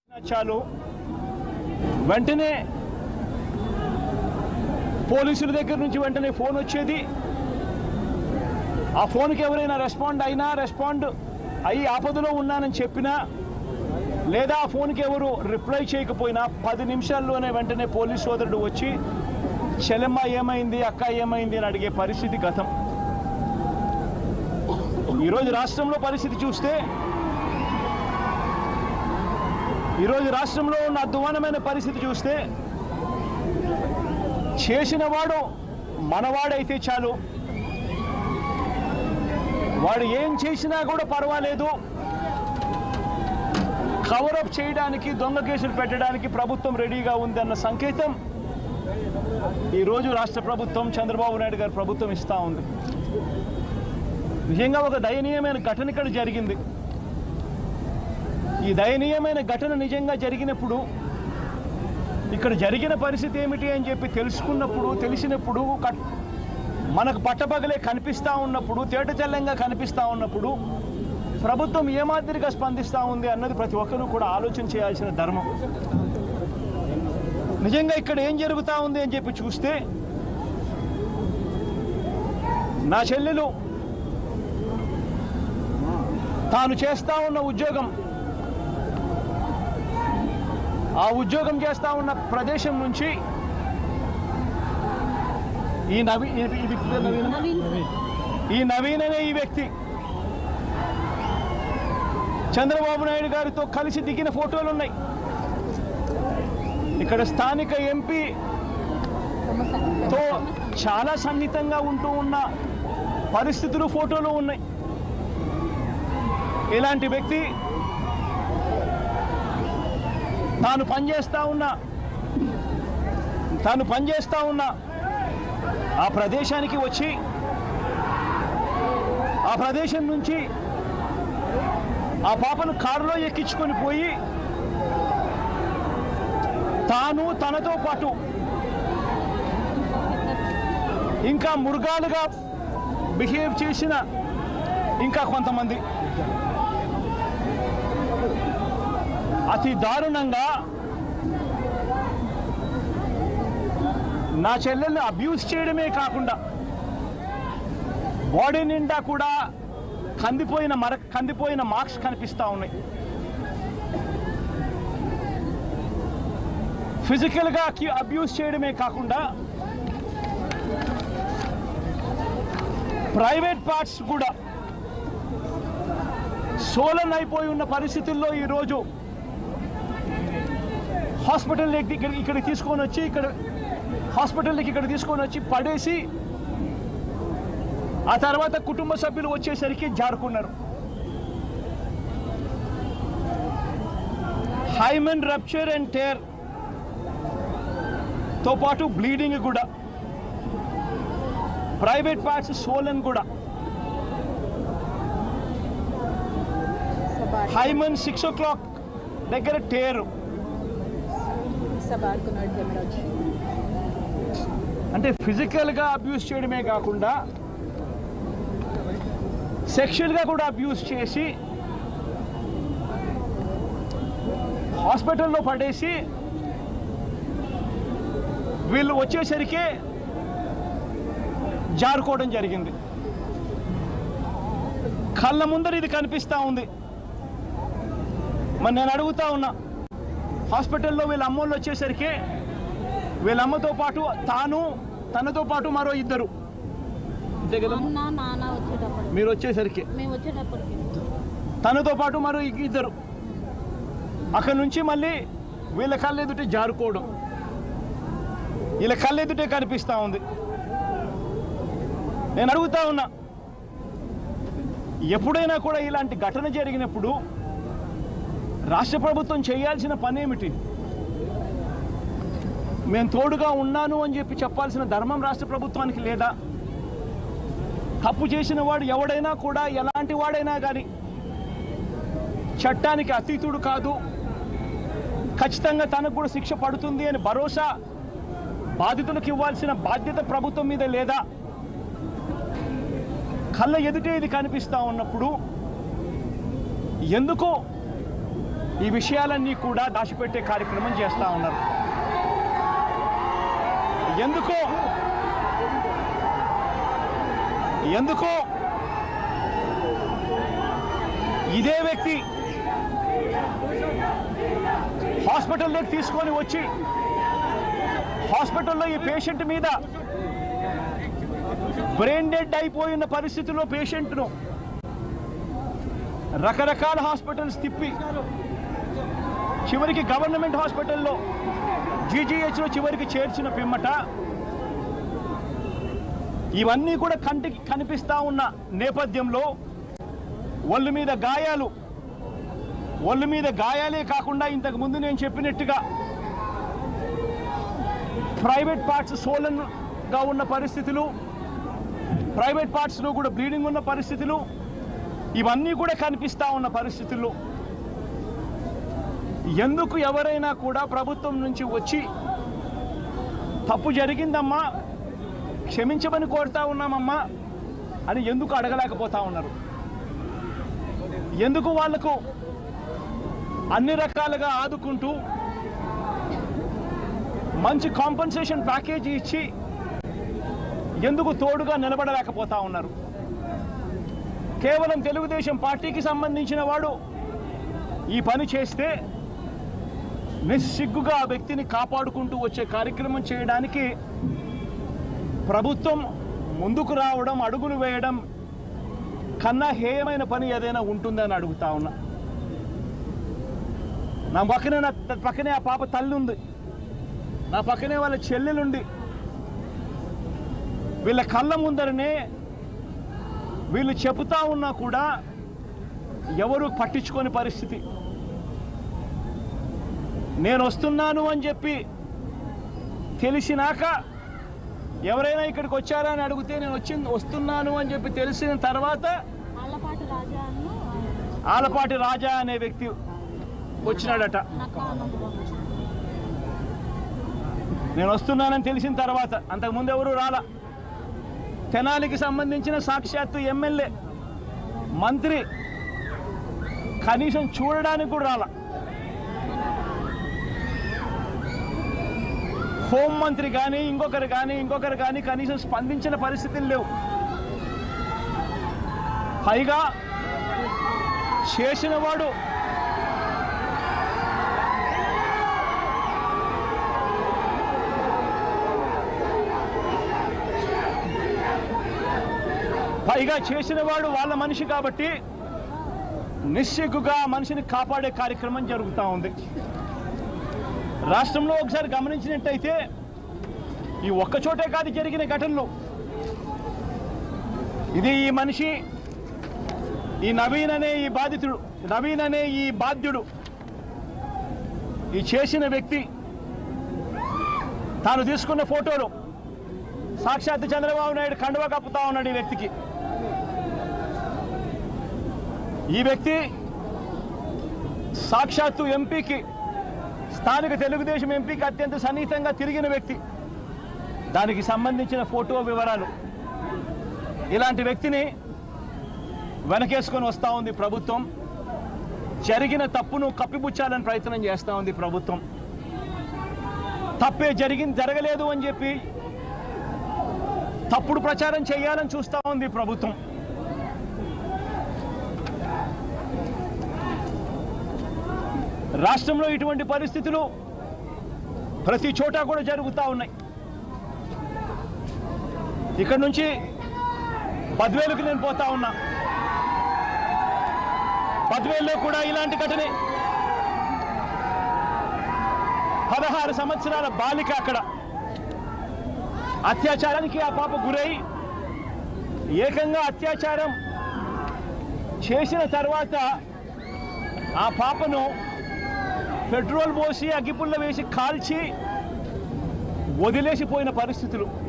చాలు వెంటనే పోలీసుల దగ్గర నుంచి వెంటనే ఫోన్ వచ్చేది ఆ ఫోన్కి ఎవరైనా రెస్పాండ్ అయినా రెస్పాండ్ అయ్యి ఆపదలో ఉన్నానని చెప్పినా లేదా ఆ ఫోన్కి ఎవరు రిప్లై చేయకపోయినా పది నిమిషాల్లోనే వెంటనే పోలీస్ సోదరుడు వచ్చి చెల్లెమ్మ ఏమైంది అక్క ఏమైంది అని అడిగే పరిస్థితి గతం ఈరోజు రాష్ట్రంలో పరిస్థితి చూస్తే ఈరోజు రాష్ట్రంలో ఉన్న అధ్వానమైన పరిస్థితి చూస్తే చేసిన వాడు మనవాడైతే చాలు వాడు ఏం చేసినా కూడా పర్వాలేదు కవరప్ చేయడానికి దొంగ కేసులు పెట్టడానికి ప్రభుత్వం రెడీగా ఉంది అన్న సంకేతం ఈరోజు రాష్ట్ర ప్రభుత్వం చంద్రబాబు నాయుడు గారి ప్రభుత్వం ఇస్తూ ఉంది నిజంగా ఒక దయనీయమైన ఘటన ఇక్కడ జరిగింది ఈ దయనీయమైన ఘటన నిజంగా జరిగినప్పుడు ఇక్కడ జరిగిన పరిస్థితి ఏమిటి అని చెప్పి తెలుసుకున్నప్పుడు తెలిసినప్పుడు కట్- మనకు పట్టపగలే కనిపిస్తూ ఉన్నప్పుడు తేటతెల్లంగా కనిపిస్తూ ఉన్నప్పుడు ప్రభుత్వం ఏ మాదిరిగా స్పందిస్తూ ఉంది అన్నది ప్రతి ఒక్కరూ కూడా ఆలోచన చేయాల్సిన ధర్మం నిజంగా ఇక్కడ ఏం జరుగుతూ ఉంది అని చెప్పి చూస్తే నా చెల్లెలు తాను చేస్తా ఉన్న ఉద్యోగం ఆ ఉద్యోగం చేస్తా ఉన్న ప్రదేశం నుంచి ఈ నవీ ఈ- ఈ వ్యక్తి పేరు నవీనా? ఈ నవీన్ అనే ఈ వ్యక్తి చంద్రబాబు నాయుడు గారితో కలిసి దిగిన ఫోటోలు ఉన్నాయి ఇక్కడ స్థానిక ఎంపీ తో చాలా సన్నిహితంగా ఉంటూ ఉన్న పరిస్థితులు ఫోటోలు ఉన్నాయి ఇలాంటి వ్యక్తి తాను పనిచేస్తా ఉన్న తాను పనిచేస్తా ఉన్న ఆ ప్రదేశానికి వచ్చి ఆ ప్రదేశం నుంచి ఆ పాపను కారులో ఎక్కించుకొని పోయి తాను తనతో పాటు ఇంకా మృగాలుగా బిహేవ్ చేసిన ఇంకా కొంతమంది అతి దారుణంగా నా చెల్లెల్ని అబ్యూస్ చేయడమే కాకుండా బాడీ నిండా కూడా కందిపోయిన మర కందిపోయిన మార్క్స్ కనిపిస్తూ ఉన్నాయి ఫిజికల్గా అబ్యూస్ చేయడమే కాకుండా ప్రైవేట్ పార్ట్స్ కూడా సోలన్ అయిపోయి ఉన్న పరిస్థితుల్లో ఈరోజు హాస్పిటల్ ఇక్కడ ఇక్కడ తీసుకొని వచ్చి ఇక్కడ హాస్పిటల్కి ఇక్కడ తీసుకొని వచ్చి పడేసి ఆ తర్వాత కుటుంబ సభ్యులు వచ్చేసరికి జారుకున్నారు హైమన్ రప్చర్ అండ్ టేర్ తో పాటు బ్లీడింగ్ కూడా ప్రైవేట్ పార్ట్స్ సోలన్ కూడా హైమన్ సిక్స్ ఓ క్లాక్ దగ్గర టేరు సబార్కున్నాడు జమరాజ్ అంటే ఫిజికల్గా అబ్యూస్ చేయడమే కాకుండా సెక్షువల్గా కూడా అబ్యూస్ చేసి హాస్పిటల్లో పడేసి వీళ్ళు వచ్చేసరికి జారుకోవడం జరిగింది కళ్ళ ముందర ఇది కనిపిస్తూ ఉంది మరి నేను అడుగుతా ఉన్నా హాస్పిటల్లో వీళ్ళ అమ్మోళ్ళు వచ్చేసరికి వీళ్ళ అమ్మతో పాటు తాను తనతో పాటు మరో ఇద్దరు అంతే కదా అన్న నాన్న వచ్చేటప్పుడు మీరు వచ్చేసరికి మేము వచ్చేటప్పటికి తనతో పాటు మరో ఇ- ఇద్దరు అక్కడి నుంచి మళ్ళీ వీళ్ళ కళ్ళెదుటే జారుకోవడం వీళ్ళ కళ్ళెదుటే కనిపిస్తూ ఉంది నేను అడుగుతా ఉన్నా ఎప్పుడైనా కూడా ఇలాంటి ఘటన జరిగినప్పుడు రాష్ట్ర ప్రభుత్వం చేయాల్సిన పని ఏమిటి మేము తోడుగా ఉన్నాను అని చెప్పి చెప్పాల్సిన ధర్మం రాష్ట్ర ప్రభుత్వానికి లేదా తప్పు చేసిన వాడు ఎవడైనా కూడా ఎలాంటి వాడైనా కానీ చట్టానికి అతీతుడు కాదు ఖచ్చితంగా తనకు కూడా శిక్ష పడుతుంది అని భరోసా బాధితులకు ఇవ్వాల్సిన బాధ్యత ప్రభుత్వం మీద లేదా కళ్ళ ఎదుటే ఇది కనిపిస్తూ ఉన్నప్పుడు ఎందుకు ఈ విషయాలన్నీ కూడా దాచిపెట్టే కార్యక్రమం చేస్తూ ఉన్నారు ఎందుకో ఎందుకో ఇదే వ్యక్తి హాస్పిటల్లోకి తీసుకొని వచ్చి హాస్పిటల్లో ఈ పేషెంట్ మీద బ్రెయిన్ డెడ్ అయిపోయిన పరిస్థితిలో పేషెంట్ను రకరకాల హాస్పిటల్స్ తిప్పి చివరికి గవర్నమెంట్ హాస్పిటల్లో జీజీహెచ్లో చివరికి చేర్చిన పిమ్మట ఇవన్నీ కూడా కంటికి కనిపిస్తా ఉన్న నేపథ్యంలో ఒళ్ళు మీద గాయాలు ఒళ్ళు మీద గాయాలే కాకుండా ఇంతకు ముందు నేను చెప్పినట్టుగా ప్రైవేట్ పార్ట్స్ సోలన్గా ఉన్న పరిస్థితులు ప్రైవేట్ పార్ట్స్లో కూడా బ్లీడింగ్ ఉన్న పరిస్థితులు ఇవన్నీ కూడా కనిపిస్తా ఉన్న పరిస్థితుల్లో ఎందుకు ఎవరైనా కూడా ప్రభుత్వం నుంచి వచ్చి తప్పు జరిగిందమ్మా క్షమించమని కోరుతా ఉన్నామమ్మా అని ఎందుకు అడగలేకపోతా ఉన్నారు ఎందుకు వాళ్లకు అన్ని రకాలుగా ఆదుకుంటూ మంచి కాంపన్సేషన్ ప్యాకేజీ ఇచ్చి ఎందుకు తోడుగా నిలబడలేకపోతా ఉన్నారు కేవలం తెలుగుదేశం పార్టీకి సంబంధించిన వాడు ఈ పని చేస్తే నిస్సిగ్గుగా ఆ వ్యక్తిని కాపాడుకుంటూ వచ్చే కార్యక్రమం చేయడానికి ప్రభుత్వం ముందుకు రావడం అడుగులు వేయడం కన్నా హేయమైన పని ఏదైనా ఉంటుందని అడుగుతా ఉన్నా నా పక్కనే నా పక్కనే ఆ పాప తల్లి ఉంది నా పక్కనే వాళ్ళ చెల్లెలుండి వీళ్ళ కళ్ళ ముందరనే వీళ్ళు చెబుతా ఉన్నా కూడా ఎవరు పట్టించుకోని పరిస్థితి నేను వస్తున్నాను అని చెప్పి తెలిసినాక ఎవరైనా ఇక్కడికి వచ్చారా అని అడిగితే నేను వచ్చింది వస్తున్నాను అని చెప్పి తెలిసిన తర్వాత ఆళ్ళపాటి రాజా అను ఆలపాటి రాజా అనే వ్యక్తి వచ్చినాడట నక్క ఆనందబాబు నేను వస్తున్నానని తెలిసిన తర్వాత అంతకుముందు ఎవరు రాలా తెనాలికి సంబంధించిన సాక్షాత్తు ఎమ్మెల్యే మంత్రి కనీసం చూడడానికి కూడా రాలా హోంమంత్రి కానీ ఇంకొకరు కానీ ఇంకొకరు కానీ కనీసం స్పందించిన పరిస్థితులు లేవు పైగా చేసిన వాడు పైగా చేసిన వాడు వాళ్ళ మనిషి కాబట్టి నిస్సిగ్గుగా ఆ మనిషిని కాపాడే కార్యక్రమం జరుగుతూ ఉంది రాష్ట్రంలో ఒకసారి గమనించినట్టయితే ఈ ఒక్క చోటే కాదు జరిగిన ఘటనలు ఇది ఈ మనిషి ఈ నవీన్ అనే ఈ బాధితుడు నవీన్ అనే ఈ బాధ్యుడు ఈ చేసిన వ్యక్తి తాను తీసుకున్న ఫోటోలు సాక్షాత్ చంద్రబాబు నాయుడు కండువా కప్పుతా ఉన్నాడు ఈ వ్యక్తికి ఈ వ్యక్తి సాక్షాత్తు ఎంపీకి స్థానిక తెలుగుదేశం ఎంపీకి అత్యంత సన్నిహితంగా తిరిగిన వ్యక్తి దానికి సంబంధించిన ఫోటో వివరాలు ఇలాంటి వ్యక్తిని వెనకేసుకొని వస్తూ ఉంది ప్రభుత్వం జరిగిన తప్పును కప్పిపుచ్చాలని ప్రయత్నం చేస్తూ ఉంది ప్రభుత్వం తప్పే జరిగింది జరగలేదు అని చెప్పి తప్పుడు ప్రచారం చేయాలని చూస్తూ ఉంది ప్రభుత్వం రాష్ట్రంలో ఇటువంటి పరిస్థితులు ప్రతి చోట కూడా జరుగుతూ ఉన్నాయి ఇక్కడ నుంచి పద్వేలుకు నేను పోతా ఉన్నా పద్వేల్లో కూడా ఇలాంటి ఘటనే పదహారు సంవత్సరాల బాలిక అక్కడ అత్యాచారానికి ఆ పాప గురై ఏకంగా అత్యాచారం చేసిన తర్వాత ఆ పాపను పెట్రోల్ పోసి అగ్గిపుల్ల వేసి కాల్చి వదిలేసిపోయిన పరిస్థితులు